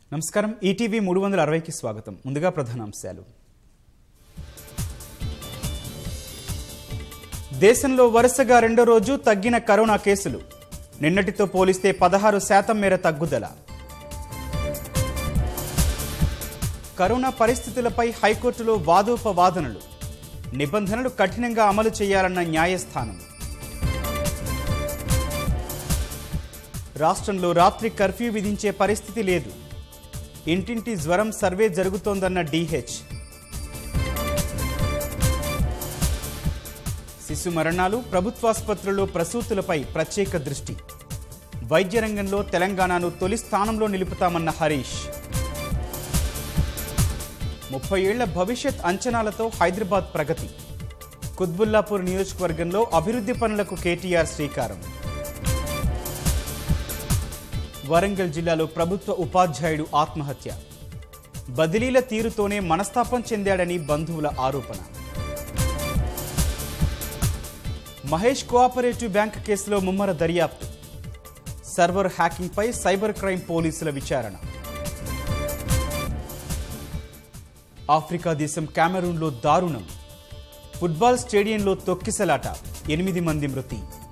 నమస్కారం ఈటీవీ మూడు వందల అరవైకి స్వాగతం ముందుగా ప్రధానాంశాలు దేశంలో వరుసగా రెండో రోజు తగ్గిన కరోనా కేసులు నిన్నటితో పోలిస్తే పదహారు శాతం మేర తగ్గుదల కరోనా పరిస్థితులపై హైకోర్టులో వాదోపవాదనలు నిబంధనలు కఠినంగా అమలు చేయాలన్న న్యాయస్థానం రాష్ట్రంలో రాత్రి కర్ఫ్యూ విధించే పరిస్థితి లేదు ఇంటింటి జ్వరం సర్వే జరుగుతోందన్న డీహెచ్ శిశు మరణాలు ప్రభుత్వాసుపత్రుల్లో ప్రసూతులపై ప్రత్యేక దృష్టి వైద్య రంగంలో తెలంగాణను తొలి స్థానంలో నిలుపుతామన్న హరీష్ ముప్పై ఏళ్ల భవిష్యత్ అంచనాలతో హైదరాబాద్ ప్రగతి కుత్బుల్లాపూర్ నియోజకవర్గంలో అభివృద్ధి పనులకు కేటీఆర్ శ్రీకారం వరంగల్ జిల్లాలో ప్రభుత్వ ఉపాధ్యాయుడు ఆత్మహత్య బదిలీల తీరుతోనే మనస్తాపం చెందాడని బంధువుల ఆరోపణ మహేష్ కోఆపరేటివ్ బ్యాంక్ కేసులో ముమ్మర దర్యాప్తు సర్వర్ హ్యాకింగ్పై సైబర్ క్రైమ్ పోలీసుల విచారణ ఆఫ్రికా దేశం కెమెరూన్లో దారుణం ఫుట్బాల్ స్టేడియంలో తొక్కిసలాట ఎనిమిది మంది మృతి